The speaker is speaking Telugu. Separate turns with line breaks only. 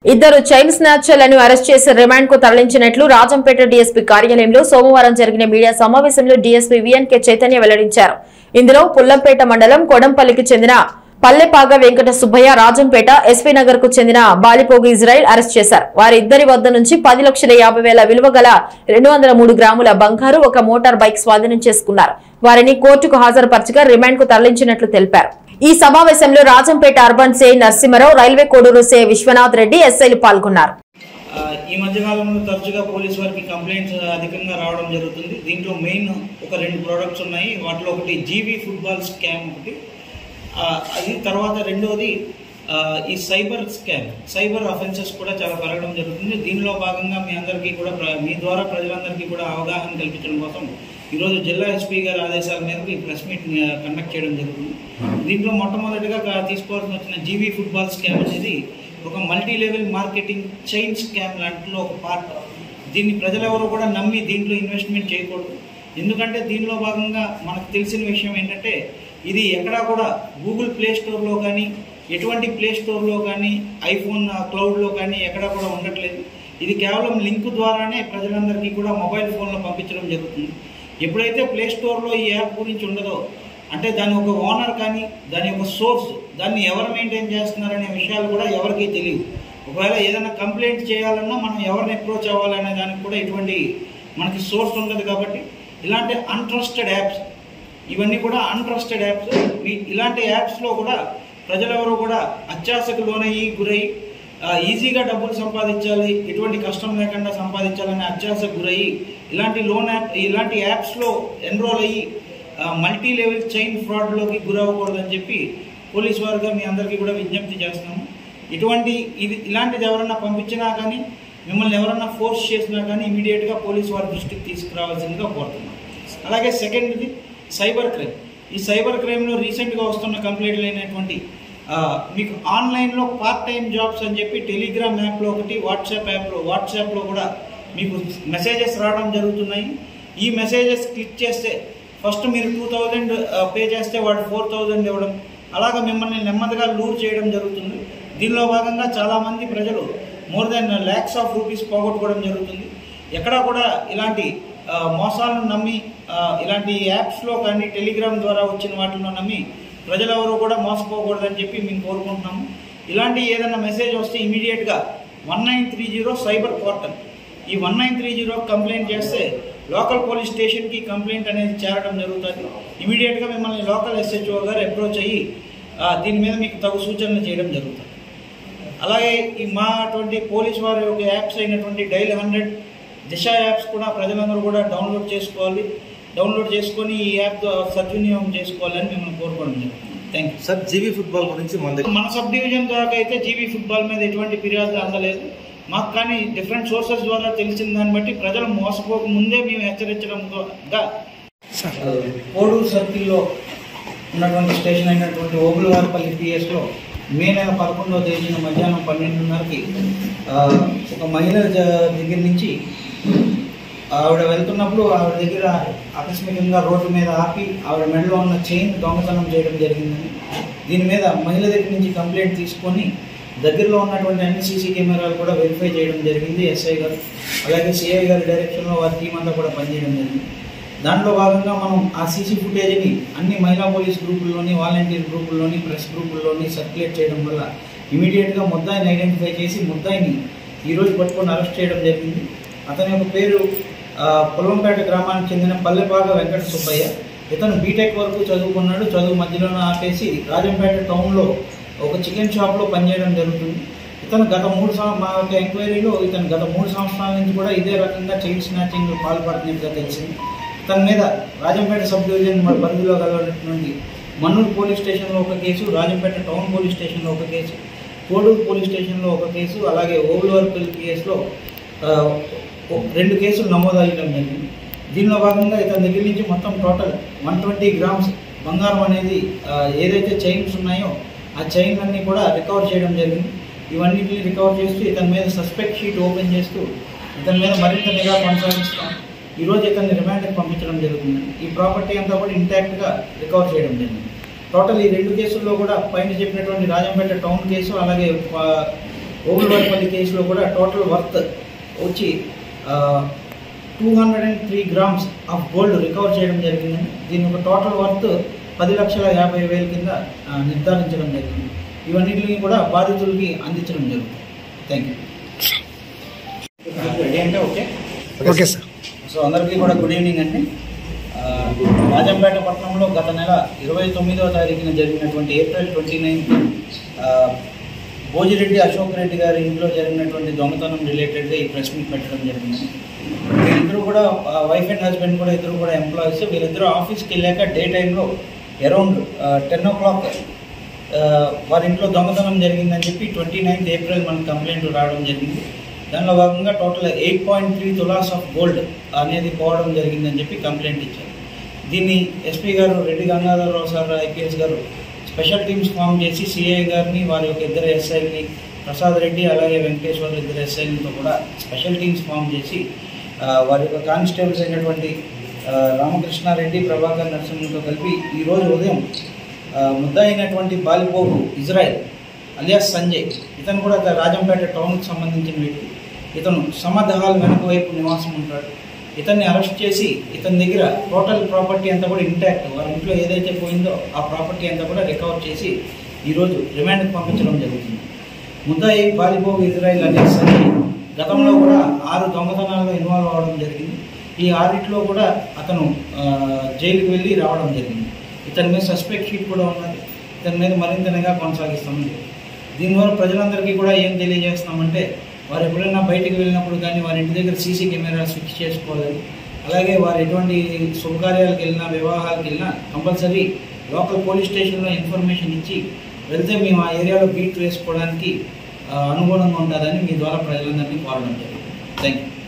ఇద్దరు చైన్ స్నాచర్లను అరెస్ట్ చేసి రిమాండ్ కు తరలించినట్లు రాజంపేట డీఎస్పీ కార్యాలయంలో సోమవారం జరిగిన మీడియా సమావేశంలో డీఎస్పీ విఎన్కే చైతన్య వెల్లడించారు ఇందులో పుల్లంపేట మండలం కొడంపల్లికి చెందిన పల్లెపాగ వెంకట సుబ్బయ్య రాజంపేట ఎస్పీ నగర్ కు చెందిన బాలిపోగు ఇజ్రాయెల్ అరెస్ట్ చేశారు వారిద్దరి వద్ద నుంచి పది లక్షల యాభై వేల విలువ గల రెండు వందల మూడు గ్రాముల బంగారు ఒక మోటార్ బైక్ స్వాధీనం చేసుకున్నారు వారిని కోర్టుకు హాజరుపరచగా రిమాండ్ కు తరలించినట్లు తెలిపారు ఈ సమావేశంలో రాజంపేట అర్బన్ సే నరసింహరావు రైల్వే కోడూరు సే విశ్వనాథ్ రెడ్డి ఎస్ఐలు పాల్గొన్నారు
ఆ, ఈ మధ్యకాలంలో తరచుగా పోలీస్ వారికి కంప్లైంట్స్ అధికంగా రావడం జరుగుతుంది దీంట్లో మెయిన్ ఒక రెండు ప్రోడక్ట్స్ ఉన్నాయి వాటిలో ఒకటి జీవీ ఫుట్బాల్ స్కామ్ ఒకటి ఆ, అది తర్వాత రెండవది ఆ, ఈ సైబర్ స్కామ్ సైబర్ అఫెన్సెస్ కూడా చాలా పెరగడం జరుగుతుంది దీనిలో భాగంగా మీ అందరికీ కూడా ప్ర- మీ ద్వారా ప్రజలందరికీ కూడా అవగాహన కల్పించడం కోసం ఈరోజు జిల్లా ఎస్పీ గారి ఆదేశాల మేరకు ఈ ప్రెస్ మీట్ కండక్ట్ చేయడం జరుగుతుంది దీంట్లో మొట్టమొదటిగా కా- తీసుకోవాల్సిన వచ్చిన జీవీ ఫుట్బాల్ స్కామ్ అనేది ఒక multi level marketing chain scam లాంటిలో ఒక పార్ట్ దీన్ని ప్రజలెవరూ కూడా నమ్మి దీంట్లో ఇన్వెస్ట్మెంట్ చేయకూడదు ఎందుకంటే దీనిలో భాగంగా మనకు తెలిసిన విషయం ఏంటంటే ఇది ఎక్కడా కూడా గూగుల్ ప్లే స్టోర్లో కానీ ఎటువంటి ప్లే స్టోర్లో కానీ ఐఫోన్ క్లౌడ్లో కానీ ఎక్కడా కూడా ఉండట్లేదు ఇది కేవలం లింక్ ద్వారానే ప్రజలందరికీ కూడా మొబైల్ ఫోన్లో పంపించడం జరుగుతుంది ఎప్పుడైతే ప్లే స్టోర్లో ఈ యాప్ గురించి ఉండదో అంటే దాని ఒక ఓనర్ కానీ దాని యొక్క సోర్స్ దాన్ని ఎవరు మెయింటైన్ చేస్తున్నారనే విషయాలు కూడా ఎవరికీ తెలియదు ఒకవేళ ఏదైనా కంప్లైంట్ చేయాలన్నా మనం ఎవరిని అప్రోచ్ అవ్వాలనే దానికి కూడా ఎటువంటి మనకి సోర్స్ ఉండదు కాబట్టి ఇలాంటి అన్ట్రస్టెడ్ యాప్స్ ఇవన్నీ కూడా అన్ట్రస్టెడ్ యాప్స్ ఈ- ఇలాంటి యాప్స్లో కూడా ప్రజలెవరూ కూడా అత్యాశకు లోనయ్యి గురై ఆ, ఈజీగా డబ్బులు సంపాదించాలి ఎటువంటి కష్టం లేకుండా సంపాదించాలనే అత్యాశకు గురయ్యి ఇలాంటి లోన్ యాప్ ఇలాంటి యాప్స్లో ఎన్రోల్ అయ్యి మల్టీ లెవెల్ చైన్ ఫ్రాడ్లోకి గురవ్వకూడదని చెప్పి పోలీస్ వారుగా మీ అందరికీ కూడా విజ్ఞప్తి చేస్తున్నాము ఇటువంటి ఇది ఇలాంటిది ఎవరన్నా పంపించినా కానీ మిమ్మల్ని ఎవరన్నా ఫోర్స్ చేసినా కానీ ఇమీడియట్గా పోలీస్ వారి దృష్టికి తీసుకురావాల్సిందిగా కోరుతున్నాం అలాగే సెకండ్ది సైబర్ క్రైమ్ ఈ సైబర్ క్రైమ్లో రీసెంట్గా వస్తున్న కంప్లైంట్లు అయినటువంటి ఆ, మీకు ఆన్లైన్లో పార్ట్ టైం జాబ్స్ అని చెప్పి టెలిగ్రామ్ యాప్లో ఒకటి వాట్సాప్ యాప్లో వాట్సాప్లో కూడా మీకు మెసేజెస్ రావడం జరుగుతున్నాయి ఈ మెసేజెస్ క్లిక్ చేస్తే ఫస్ట్ మీరు టూ థౌజండ్ పే చేస్తే వాడు ఫోర్ థౌజండ్ ఇవ్వడం అలాగ మిమ్మల్ని నెమ్మదిగా లూర్ చేయడం జరుగుతుంది దీనిలో భాగంగా చాలామంది ప్రజలు more than lakhs of rupees పోగొట్టుకోవడం జరుగుతుంది ఎక్కడా కూడా ఇలాంటి ఆ, మోసాలను నమ్మి ఆ, ఇలాంటి యాప్స్లో కానీ టెలిగ్రామ్ ద్వారా వచ్చిన వాటిలో నమ్మి ప్రజలెవరూ కూడా మోసపోకూడదని చెప్పి మేము కోరుకుంటున్నాము ఇలాంటి ఏదైనా మెసేజ్ వస్తే ఇమీడియట్గా one nine three zero cyber portal ఈ one nine three zero complaint చేస్తే లోకల్ పోలీస్ స్టేషన్కి కంప్లైంట్ అనేది చేరడం జరుగుతుంది ఇమీడియట్గా మిమ్మల్ని లోకల్ ఎస్హెచ్ఓ గారు అప్రోచ్ అయ్యి ఆ, దీని మీద మీకు తగు సూచనలు చేయడం జరుగుతుంది అలాగే ఈ మా అటువంటి పోలీస్ వారి యొక్క యాప్స్ అయినటువంటి డైల్ హండ్రెడ్ దిశ యాప్స్ కూడా ప్రజలందరూ కూడా డౌన్లోడ్ చేసుకోవాలి డౌన్లోడ్ చేసుకొని ఈ యాప్ సద్వినియోగం చేసుకోవాలని మిమ్మల్ని కోరుకోవడం జరుగుతుంది థ్యాంక్ యూ
సార్ జీవీ ఫుట్బాల్ గురించి మన దగ్గర
మన సబ్ డివిజన్ ద్వారా అయితే జీవీ ఫుట్బాల్ మీద ఎటువంటి ఫిర్యాదు అందలేదు మాకు కానీ డిఫరెంట్ సోర్సెస్ ద్వారా తెలిసిన దాన్ని బట్టి ప్రజలు మోసపోక ముందే మేము హెచ్చరించడంగా కోడూరు సర్కిల్లో ఉన్నటువంటి స్టేషన్ అయినటువంటి ఓబులవారిపల్లి పిఎస్లో మే నెల పదకొండవ తేదీన మధ్యాహ్నం పన్నెండున్నరకి ఆ, ఒక మహిళ జ- దగ్గర నుంచి ఆవిడ వెళ్తున్నప్పుడు ఆవిడ దగ్గర ఆకస్మికంగా రోడ్డు మీద ఆపి ఆవిడ మెడలో ఉన్న చైన్ దొంగతనం చేయడం జరిగిందని దీని మీద మహిళ దగ్గర నుంచి కంప్లైంట్ తీసుకొని దగ్గరలో ఉన్నటువంటి అన్ని సీసీ కెమెరాలు కూడా వెరిఫై చేయడం జరిగింది ఎస్ఐ గారు అలాగే సిఐ గారి డైరెక్షన్లో వారి టీం అంతా కూడా పనిచేయడం జరిగింది దాంట్లో భాగంగా మనం ఆ సీసీ ఫుటేజ్ని అన్ని మహిళా పోలీస్ గ్రూపుల్లోని వాలంటీర్ గ్రూపుల్లోని ప్రెస్ గ్రూపుల్లోని సర్క్యులేట్ చేయడం వల్ల ఇమీడియట్గా ముద్దాయిని ఐడెంటిఫై చేసి ముద్దాయిని ఈరోజు పట్టుకొని అరెస్ట్ చేయడం జరిగింది అతని యొక్క పేరు ఆ, పొలంపేట గ్రామానికి చెందిన పల్లెపాగ వెంకట సుబ్బయ్య ఇతను బీటెక్ వరకు చదువుకున్నాడు చదువు మధ్యలోనే ఆపేసి రాజంపేట టౌన్లో ఒక చికెన్ షాప్లో పనిచేయడం జరుగుతుంది ఇతను గత మూడు సంవ మా యొక్క ఎంక్వైరీలో ఇతను గత మూడు సంవత్సరాల నుంచి కూడా ఇదే రకంగా చైల్డ్ స్నాచింగ్ పాల్పడుతున్నట్టుగా తెలిసింది ఇతని మీద రాజంపేట సబ్ డివిజన్ మన పరిధిలో కలవనటువంటి మన్నూరు పోలీస్ స్టేషన్లో ఒక కేసు రాజంపేట టౌన్ పోలీస్ స్టేషన్లో ఒక కేసు కోడూరు పోలీస్ స్టేషన్లో ఒక కేసు అలాగే ఓవులవరపల్లి కేసులో ఆ, ఓ- రెండు కేసులు నమోదు అయ్యడం జరిగింది దీనిలో భాగంగా ఇతని దగ్గర నుంచి మొత్తం టోటల్ వన్ ట్వంటీ గ్రామ్స్ బంగారం అనేది ఆ, ఏదైతే చైన్స్ ఉన్నాయో ఆ చైన్ అన్ని కూడా రికవర్ చేయడం జరిగింది ఇవన్నిటిని రికవర్ చేస్తూ ఇతని మీద సస్పెక్ట్ షీట్ ఓపెన్ చేస్తూ ఇతని మీద మరింత నిఘా కొనసాగిస్తాం ఈరోజు ఇతన్ని రిమాండ్కి పంపించడం జరుగుతుంది ఈ ప్రాపర్టీ అంతా కూడా ఇంటాక్ట్గా రికవర్ చేయడం జరిగింది టోటల్ ఈ రెండు కేసుల్లో కూడా పైన చెప్పినటువంటి రాజంపేట టౌన్ కేసు అలాగే ఆ, ఓగులవారిపల్లి కేసులో కూడా టోటల్ వర్త్ వచ్చి two hundred and three grams of gold recover చేయడం జరిగిందండి దీని యొక్క టోటల్ వర్త్ పది లక్షల యాభై వేల కింద ఆ, నిర్ధారించడం జరిగింది ఇవన్నిటిని కూడా బాధితులకి అందించడం జరుగుతుంది థ్యాంక్ యూ రెడీ అంటే ఓకే
ఓకే సార్
సో అందరికీ కూడా గుడ్ ఈవినింగ్ అండి ఆ, రాజంపేట పట్టణంలో గత నెల ఇరవై తొమ్మిదవ తారీఖున జరిగినటువంటి April twenty ninth Bhojireddy Ashok Reddy గారి ఇంట్లో జరిగినటువంటి దొంగతనం రిలేటెడ్గా ఈ ప్రెస్ మీట్ పెట్టడం జరిగింది వీళ్ళిద్దరూ కూడా వైఫ్ అండ్ హస్బెండ్ కూడా ఇద్దరు కూడా ఎంప్లాయీస్ వీళ్ళిద్దరూ ఆఫీస్కి వెళ్ళాక డే టైంలో అరౌండ్ టెన్ ఓ క్లాక్ వారి ఇంట్లో దొంగతనం జరిగిందని చెప్పి ట్వంటీ నైన్త్ ఏప్రిల్ మనకు కంప్లైంట్ రావడం జరిగింది దానిలో భాగంగా total eight point three tolas of gold అనేది పోవడం జరిగిందని చెప్పి కంప్లైంట్ ఇచ్చారు దీన్ని ఎస్పీ గారు రెడ్డి గంగాధరరావు సార్ ఐపీఎస్ గారు స్పెషల్ టీమ్స్ ఫామ్ చేసి సిఐ గారిని వారి యొక్క ఇద్దరు ఎస్ఐని ప్రసాద్ రెడ్డి అలాగే వెంకటేశ్వర ఇద్దరు ఎస్ఐలతో కూడా స్పెషల్ టీమ్స్ ఫామ్ చేసి ఆ, వారి యొక్క కానిస్టేబుల్స్ అయినటువంటి ఆ, రామకృష్ణారెడ్డి ప్రభాకర్ నరసింహతో కలిపి ఈరోజు ఉదయం ఆ, ముద్దాయినటువంటి బాలిపోగు ఇజ్రాయెల్ అలియాస్ సంజయ్ ఇతను కూడా ఒక రాజంపేట టౌన్కి సంబంధించిన వ్యక్తి ఇతను సమద్ హాల్ వెనక వైపు నివాసం ఉంటాడు ఇతన్ని అరెస్ట్ చేసి ఇతని దగ్గర టోటల్ ప్రాపర్టీ అంతా కూడా ఇంటాక్ట్ వారి ఇంట్లో ఏదైతే పోయిందో ఆ ప్రాపర్టీ అంతా కూడా రికవర్ చేసి ఈరోజు రిమాండ్కి పంపించడం జరుగుతుంది ముద్దాయి బాలిపోగు ఇజ్రాయిల్ అనే సంజయ్ గతంలో కూడా ఆరు దొంగతనాల్లో ఇన్వాల్వ్ అవ్వడం జరిగింది ఈ ఆరిట్లో కూడా అతను ఆ, జైలుకి వెళ్ళి రావడం జరిగింది ఇతని మీద సస్పెక్ట్ షీట్ కూడా ఉన్నది ఇతని మీద మరింత నిఘా కొనసాగిస్తామని దీనివల్ల ప్రజలందరికీ కూడా ఏం తెలియజేస్తున్నామంటే వారు ఎప్పుడైనా బయటికి వెళ్ళినప్పుడు కానీ వారి ఇంటి దగ్గర సీసీ కెమెరాస్ ఫిక్స్ చేసుకోవాలని అలాగే వారు ఎటువంటి శుభకార్యాలకు వెళ్ళినా వివాహాలకు వెళ్ళినా కంపల్సరీ లోకల్ పోలీస్ స్టేషన్లో ఇన్ఫర్మేషన్ ఇచ్చి వెళ్తే మేము ఆ ఏరియాలో బీట్ వేసుకోవడానికి ఆ, అనుగుణంగా ఉంటుందని మీ ద్వారా ప్రజలందరినీ కోరడం జరుగుతుంది థ్యాంక్ యూ